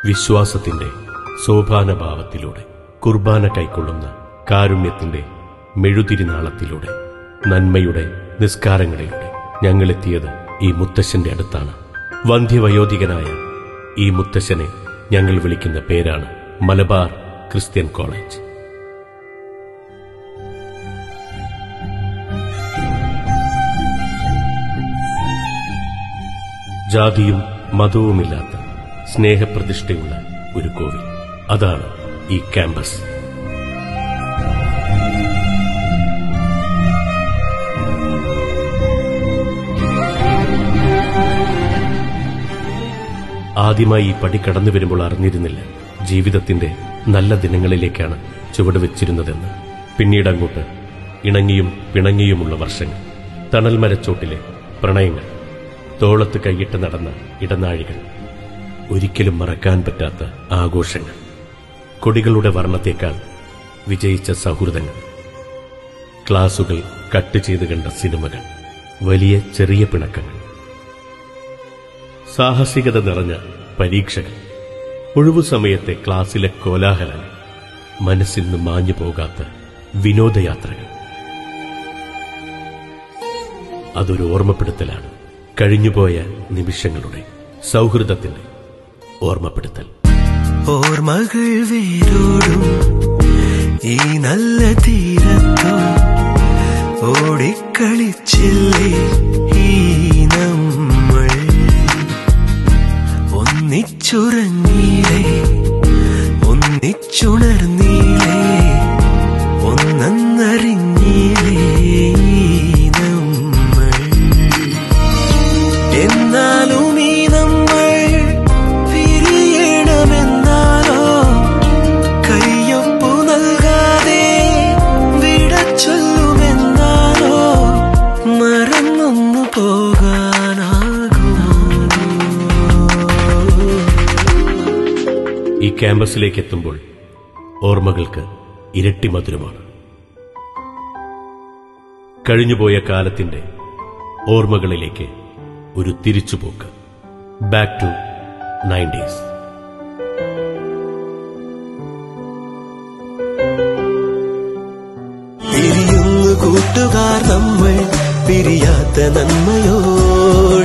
വിശ്വാസത്തിന്റെ സോപാനഭാവത്തിലൂടെ കുർബാന കൈക്കൊള്ളുന്ന കാരുണ്യത്തിന്റെ മെഴുതിരിനാളത്തിലൂടെ നന്മയുടെ നിസ്കാരങ്ങളിലൂടെ ഞങ്ങളെത്തിയത് ഈ മുത്തശ്ശന്റെ അടുത്താണ് വന്ധ്യവയോധികനായ ഈ മുത്തശ്ശനെ ഞങ്ങൾ വിളിക്കുന്ന പേരാണ് മലബാർ ക്രിസ്ത്യൻ കോളേജ് ജാതിയും മതവുമില്ലാത്ത സ്നേഹപ്രതിഷ്ഠയുള്ള ഒരു കോവിൽ അതാണ് ഈ ക്യാമ്പസ് ആദ്യമായി ഈ പടി കടന്നു വരുമ്പോൾ അറിഞ്ഞിരുന്നില്ല ജീവിതത്തിന്റെ നല്ല ദിനങ്ങളിലേക്കാണ് ചുവട് വെച്ചിരുന്നതെന്ന് പിന്നീട് അങ്ങോട്ട് ഇണങ്ങിയും പിണങ്ങിയുമുള്ള വർഷങ്ങൾ തണൽ മരച്ചോട്ടിലെ പ്രണയങ്ങൾ തോളത്ത് കൈയിട്ട് നടന്ന ഇടനാഴികൾ ഒരിക്കലും മറക്കാൻ പറ്റാത്ത ആഘോഷങ്ങൾ കൊടികളുടെ വർണ്ണത്തേക്കാൾ വിജയിച്ച സൗഹൃദങ്ങൾ ക്ലാസുകൾ കട്ട് ചെയ്ത് കണ്ട സിനിമകൾ വലിയ ചെറിയ പിണക്കങ്ങൾ സാഹസികത നിറഞ്ഞ പരീക്ഷകൾ ഒഴിവു സമയത്തെ ക്ലാസ്സിലെ കോലാഹലങ്ങൾ മനസ്സിൽ നിന്ന് മാഞ്ഞു പോകാത്ത വിനോദയാത്രകൾ അതൊരു ഓർമ്മപ്പെടുത്തലാണ് കഴിഞ്ഞുപോയ നിമിഷങ്ങളുടെ സൗഹൃദത്തിന്റെ ഓർമ്മപ്പെടുത്തൽ ഓർമ്മകൾ വേരോടും ഈ നല്ല തീരത്തോ ഓടിക്കളിച്ചില്ലേ ഈ നമ്മൾ ഒന്നിച്ചുറങ്ങിയില്ലേ ഒന്നിച്ചുണർന്നീലേ ഒന്നറിഞ്ഞില്ലേ ഈ നമ്മൾ എന്നാലും ഈ നമ്മൾ പിരിയണമെന്നാലോ കയ്യൊപ്പു നൽകാതെ വിട ചൊല്ലുമെന്നാലോ മറന്നൊന്നു പോകാനാകുമോ ഈ ക്യാമ്പസിലേക്ക് എത്തുമ്പോൾ ഓർമ്മകൾക്ക് ഇരട്ടി മധുരമാണ് കഴിഞ്ഞുപോയ കാലത്തിന്റെ ഓർമ്മകളിലേക്ക് ഒരു തിരിച്ചുപോക്ക് ബാക്ക് ടു നയൻറ്റീസ് പിരിയുന്നു കൂട്ടുകാർ നമ്മൾ പിരിയാത്ത നന്മയോടെ